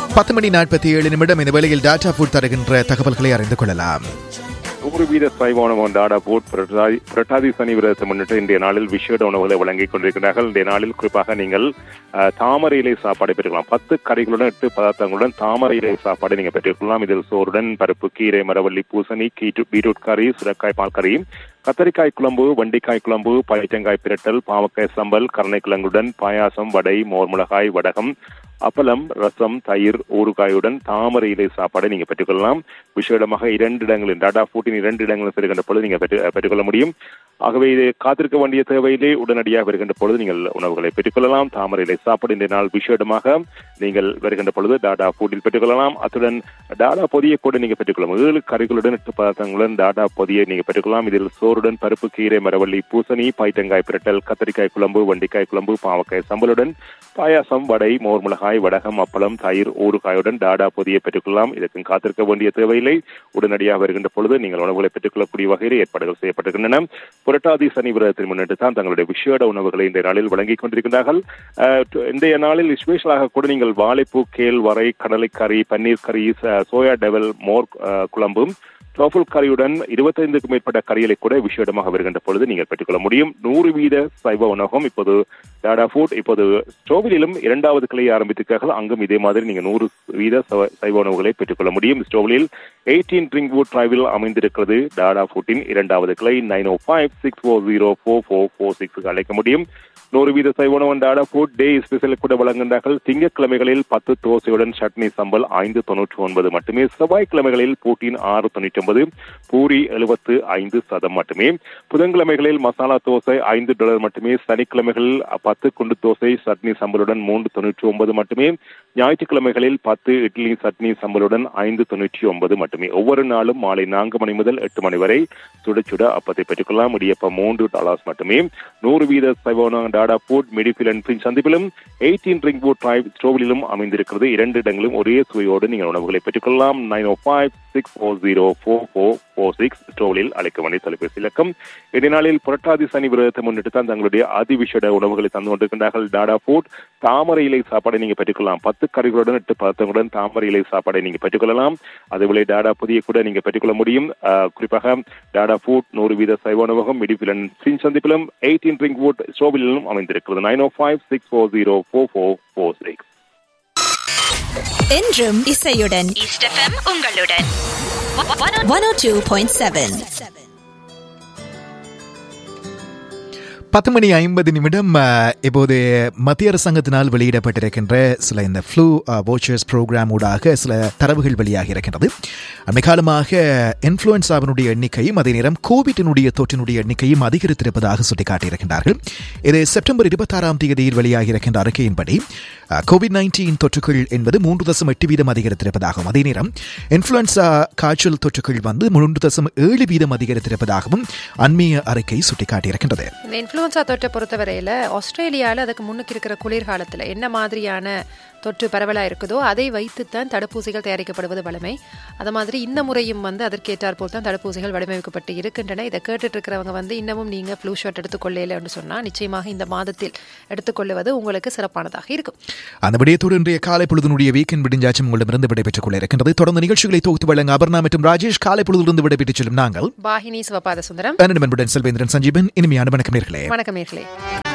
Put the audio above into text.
பத்து மணி நாற்பத்தி ஏழு நிமிடம் இந்த வேளையில் டாடா ஃபுட் தருகின்ற தகவல்களை அறிந்து கொள்ளலாம் நூறு வீத சைவானவன் டாடா போட் புரட்டாதி புரட்டாதி சனி விரதத்தை முன்னிட்டு இன்றைய நாளில் விஷேட உணவுகளை வழங்கிக் கொண்டிருக்கிறார்கள் இன்றைய நாளில் குறிப்பாக நீங்கள் அஹ், தாமரை இலை சாப்பாடு பெற்றுக்கலாம் பத்து கறிகளுடன் எட்டு பதார்த்தங்களுடன் தாமரை இலை சாப்பாடு நீங்கள் பெற்றுக்கொள்ளலாம் இதில் சோறுடன் பருப்பு கீரை மரவள்ளி பூசணி கீட்டு பீட்ரூட் கறி சுரக்காய் பால் கறி கத்தரிக்காய் குழம்பு வண்டிக்காய் குழம்பு பழைச்சங்காய் பிரட்டல் பாவக்காய் சம்பல் கருணைக்கிழங்குடன் பாயாசம் வடை மோர் மிளகாய் வடகம் அப்பளம் ரசம் தயிர் ஊறுகாயுடன் தாமரை இலை சாப்பாடை நீங்க பெற்றுக்கொள்ளலாம் விசேடமாக இரண்டு இடங்களில் டாடா ஃபுட்டின் இரண்டு இடங்களும் பெறுகின்ற பொழுது நீங்க பெற்று பெற்றுக்கொள்ள முடியும் ஆகவே இது காத்திருக்க வேண்டிய தேவையிலே உடனடியாக வருகின்ற பொழுது நீங்கள் உணவுகளை பெற்றுக்கொள்ளலாம் தாமரை இலை சாப்பாடு இந்த நாள் விசேடமாக நீங்கள் வருகின்ற பொழுது டாடா ஃபுட்டில் பெற்றுக்கொள்ளலாம் அத்துடன் டாடா பொதியை கூட நீங்க பெற்றுக்கொள்ளலாம் ஏழு கறிகளுடன் எட்டு பதார்த்தங்களுடன் டாடா பொதியை நீங்க பெற்றுக்கொள்ளலாம் இதில் சோறுடன் பருப்பு கீரை மரவள்ளி பூசணி பைத்தங்காய் பிரட்டல் கத்தரிக்காய் குழம்பு வண்டிக்காய் குழம்பு பாவக்காய் சம்பலுடன் பாயாசம் வடை மோர் மிளகாய் வடகம் அப்பளம் தயிர் ஊறுகாயுடன் டாடா பொதியை பெற்றுக்கொள்ளலாம் இதற்கு காத்திருக்க வேண்டிய தேவையில்லை உடனடியாக வருகின்ற பொழுது நீங்கள் உணவுகளை பெற்றுக்கொள்ளக்கூடிய வகையில் ஏற்பாடுகள் செய்யப்பட்டிருக்கின்றன புரட்டாதி சனி விரதத்தை முன்னிட்டு தான் தங்களுடைய விஷேட உணவுகளை இந்த நாளில் வழங்கிக் கொண்டிருக்கின்றார்கள் அஹ், டு- இன்றைய நாளில் ஸ்பெஷலாக கூட நீங்கள் வாழைப்பூ கேல் வரை கடலைக்கறி பன்னீர் கறி ச- சோயா டெவல் மோர் அஹ், குழம்பும் ட்ரோஃபல் கறியுடன் இருபத்தைந்துக்கும் மேற்பட்ட கறிகளை கூட விஷேடமாக வருகின்ற பொழுது நீங்கள் பெற்றுக்கொள்ள முடியும் நூறு வீத சைவ உணவகம் இப்போது டாடா ஃபுட் இப்போது ஸ்டோவிலும் இரண்டாவது கிளையை ஆரம்பித்திருக்கார்கள் அங்கும் இதே மாதிரி நீங்க நூறு வீத சவ- சைவ உணவுகளை பெற்றுக்கொள்ள முடியும் ஸ்டோவிலில் எயிட்டீன் ட்ரிங்க் வுட் டிரைவில் அமைந்திருக்கிறது டாடா ஃபுட்டின் இரண்டாவது கிளை nine O five six four zero four four four சிக்ஸுக்கு அழைக்க முடியும் நூறு வீத சைவ உணவன் டாடா ஃபுட் டே ஸ்பெஷல் கூட வழங்குகின்றார்கள் திங்கட்கிழமைகளில் பத்து தோசையுடன் சட்னி சம்பல் ஐந்து தொன்னூற்றி ஒன்பது மட்டுமே செவ்வாய்க்கிழமைகளில் பூட்டின் ஆறு தொண்ணூற்றி ஒன்பது பூரி எழுபத்து ஐந்து சதம் மட்டுமே புதன்கிழமைகளில் மசாலா தோசை ஐந்து டாலர் மட்டுமே சனிக்கிழமைகளில் பத்து குண்டு தோசை சட்னி சம்பலுடன் மூன்று தொண்ணூற்றி ஒன்பது மட்டுமே ஞாயிற்றுக்கிழமைகளில் பத்து இட்லி சட்னி சம்பலுடன் ஐந்து தொண்ணூற்றி ஒன்பது மட்டுமே ஒவ்வொரு நாளும் மாலை நான்கு மணி முதல் எட்டு மணி வரை சுட சுட அப்பத்தை பெற்றுக்கொள்ளலாம் இடியப்பம் மூன்று டாலர்ஸ் மட்டுமே நூறு வீத சைவோனா டாடா ஃபுட் மெடிஃபில் அண்ட் பிரின் சந்திப்பிலும் எயிட்டீன் ரிங் போட் டிரைவ் ஸ்டோவிலும் அமைந்திருக்கிறது இரண்டு இடங்களும் ஒரே சுவையோடு நீங்கள் உணவுகளை பெற்றுக்கொள்ளலாம் nine O five six four zero four four four six ஸ்டோவிலில் அழைக்க வேண்டிய தொலைபேசி இலக்கம் இதனாலில் புரட்டாதி சனி விரதத்தை முன்னிட்டு தான் தங்களுடைய அதிவிஷட உணவுகளை தந்து கொண்டிருக்கின்றார்கள் டாடா ஃபுட் தாமரை இலை சாப்பாடை நீங்க பெற்றுக்கொள்ளலாம் பத்து கறிகளுடன் எட்டு பதத்தங்களுடன் தாமரை இலை சாப்பாடை நீங்க பெற்றுக்கொள்ளலாம் அதேபோல டாடா புதிய கூட நீங்க பெற்றுக்கொள்ள முடியும் ஆஹ், குறிப்பாக டாடா ஃபுட் நூறு வீத சைவ உணவகம் மிடிபிலன் சின் சந்திப்பிலும் எயிட்டீன் ரிங் வுட் ஸ்டோவிலும் அமைந்திருக்கிறது nine O five six four zero four four four six என்றும் இசையுடன் ஈஸ்ட் எஃப்எம் உங்களுடன் one O two point seven பத்து மணி ஐம்பது நிமிடம் அஹ், இப்போது மத்திய அரசாங்கத்தினால் வெளியிடப்பட்டிருக்கின்ற சில இந்த ஃப்ளூ வாச்சர்ஸ் ப்ரோக்ராம் ஊடாக சில தரவுகள் வெளியாக இருக்கின்றது அண்மை காலமாக இன்ஃப்ளூயன்சாவினுடைய எண்ணிக்கையும் அதே நேரம் கோவிட்டினுடைய தொற்றினுடைய எண்ணிக்கையும் அதிகரித்திருப்பதாக சுட்டிக்காட்டியிருக்கின்றார்கள் இது செப்டம்பர் இருபத்தாறாம் தேதியில் வெளியாக இருக்கின்ற அறிக்கையின்படி கோவிட் நைன்டீன் தொற்றுகள் என்பது மூன்று தசம் எட்டு வீதம் அதிகரித்திருப்பதாகவும் அதே நேரம் இன்ஃப்ளூயன்சா காய்ச்சல் தொற்றுகள் வந்து மூன்று தசம் ஏழு வீதம் அதிகரித்திருப்பதாகவும் அண்மைய அறிக்கை சுட்டிக்காட்டியிருக்கின்றது இந்த இன்ஃப்ளூன்சா தொற்றை பொறுத்தவரையில் ஆஸ்திரேலியாவில் அதுக்கு முன்னுக்கு இருக்கிற குளிர்காலத்தில் என்ன மாதிரியான தொற்று பரவலாக இருக்குதோ அதை வைத்துத்தான் தடுப்பூசிகள் தயாரிக்கப்படுவது வழமை அது மாதிரி இந்த முறையும் வந்து அதற்கேற்றார் போல் தான் தடுப்பூசிகள் வடிவமைக்கப்பட்டு இருக்கின்றன இதை கேட்டுட்டு இருக்கிறவங்க வந்து இன்னமும் நீங்கள் ஃப்ளூ ஷாட் எடுத்துக்கொள்ளலைன்னு சொன்னால் நிச்சயமாக இந்த மாதத்தில் எடுத்துக்கொள்வது உங்களுக்கு சிறப்பானதாக இருக்கும் அந்த விடயத்தோடு இன்றைய காலை பொழுதுனுடைய வீக்கெண்ட் விடிஞ்சாச்சும் உங்களிடமிருந்து விடைபெற்றுக் கொள்ள இருக்கின்றது தொடர்ந்து நிகழ்ச்சிகளை தொகுத்து வழங்க அபர்ணா மற்றும் ராஜேஷ் காலை பொழுதிலிருந்து விடைபெற்றுச் செல்லும் நாங்கள் பாகினி சிவபாத சுந்தரம் அன்புடன் செல்வேந்திரன் சஞ்சீவன் இனிமையான வணக்கம் நேர்களே வணக்கம் நேர்களே